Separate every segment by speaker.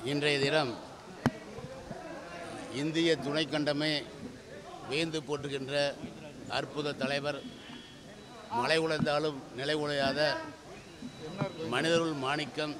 Speaker 1: இன்றைய தினம் இந்திய துணைக்கண்டமே வேந்து போற்றுகின்ற அற்புத தலைவர் மலை உழைந்தாலும் நிலை உழையாத மனிதருள் மாணிக்கம்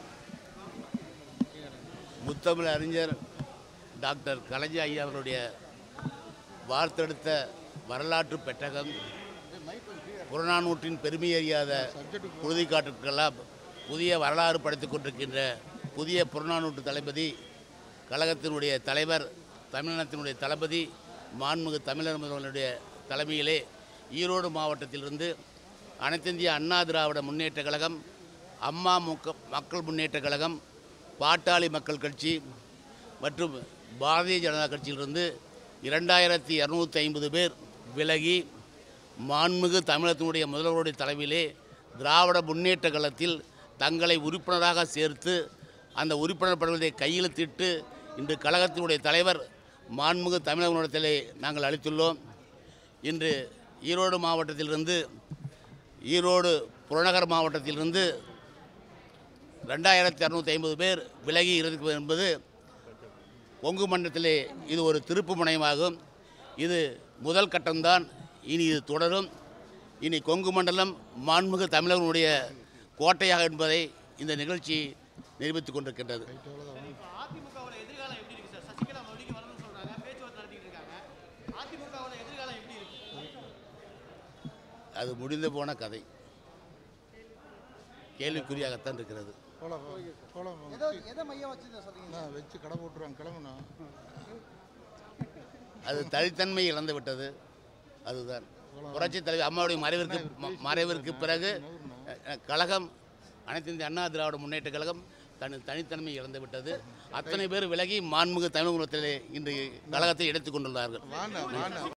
Speaker 1: முத்தமிழ் அறிஞர் டாக்டர் கலைஞர் ஐயா அவருடைய வார்த்தெடுத்த வரலாற்று பெட்டகம் புறநானூற்றின் பெருமை அறியாத உறுதி காட்டுக்கெல்லாம் புதிய வரலாறு படைத்துக் கொண்டிருக்கின்ற புதிய புறநானூற்று தளபதி கழகத்தினுடைய தலைவர் தமிழினத்தினுடைய தளபதி மாண்புமிகு தமிழர் முதல்வருடைய தலைமையிலே ஈரோடு மாவட்டத்திலிருந்து அனைத்திந்திய அண்ணா திராவிட முன்னேற்றக் கழகம் அம்மா முக்க மக்கள் முன்னேற்றக் கழகம் பாட்டாளி மக்கள் கட்சி மற்றும் பாரதிய ஜனதா கட்சியிலிருந்து இரண்டாயிரத்தி இரநூத்தி ஐம்பது பேர் விலகி மாண்புமிகு தமிழகத்தினுடைய முதல்வருடைய தலைமையிலே திராவிட முன்னேற்ற கழகத்தில் தங்களை உறுப்பினராக சேர்த்து அந்த உறுப்பினர் படுவதை கையெழுத்திட்டு இன்று கழகத்தினுடைய தலைவர் மாண்புமிகு தமிழகத்திலே நாங்கள் அளித்துள்ளோம் இன்று ஈரோடு மாவட்டத்திலிருந்து ஈரோடு புறநகர் மாவட்டத்திலிருந்து ரெண்டாயிரத்தி இரநூத்தி ஐம்பது பேர் விலகி இருப்பது என்பது கொங்கு மண்டலத்திலே இது ஒரு திருப்பு முனையமாகும் இது முதல் கட்டம்தான் இனி இது தொடரும் இனி கொங்கு மண்டலம் மாண்புமிகு தமிழர்களுடைய கோட்டையாக என்பதை இந்த நிகழ்ச்சி நிரூபித்துக் கொண்டிருக்கின்றது
Speaker 2: அதிமுகவோட எதிர்காலம் எப்படி இருக்கு சார் சசிகலா மறுபடியும் வரணும்னு சொல்றாங்க பேச்சுவார்த்தை நடத்திட்டு இருக்காங்க அதிமுகவோட எதிர்காலம் எப்படி இருக்கு
Speaker 1: அது முடிந்து போன கதை கேள்விக்குறியாகத்தான் இருக்கிறது
Speaker 3: கோலம் கோலம்
Speaker 2: எதோ எதை மையம் வச்சு இதை சொல்றீங்க
Speaker 3: நான் வச்சு கடை போட்டுருவாங்க கிளம்புனா
Speaker 1: அது தனித்தன்மை இழந்து விட்டது அதுதான் புரட்சி தலைவர் அம்மாவுடைய மறைவிற்கு ம- மறைவிற்கு பிறகு அஹ், கழகம் அனைத்து இந்திய அண்ணா திராவிட முன்னேற்ற கழகம் தன் தனித்தன்மை இழந்து விட்டது அத்தனை பேர் விலகி மாண்புமிகு தமிழகத்திலே இன்று கழகத்தை எடுத்துக் கொண்டுள்ளார்கள்
Speaker 3: வாண்ணா வாண்ணா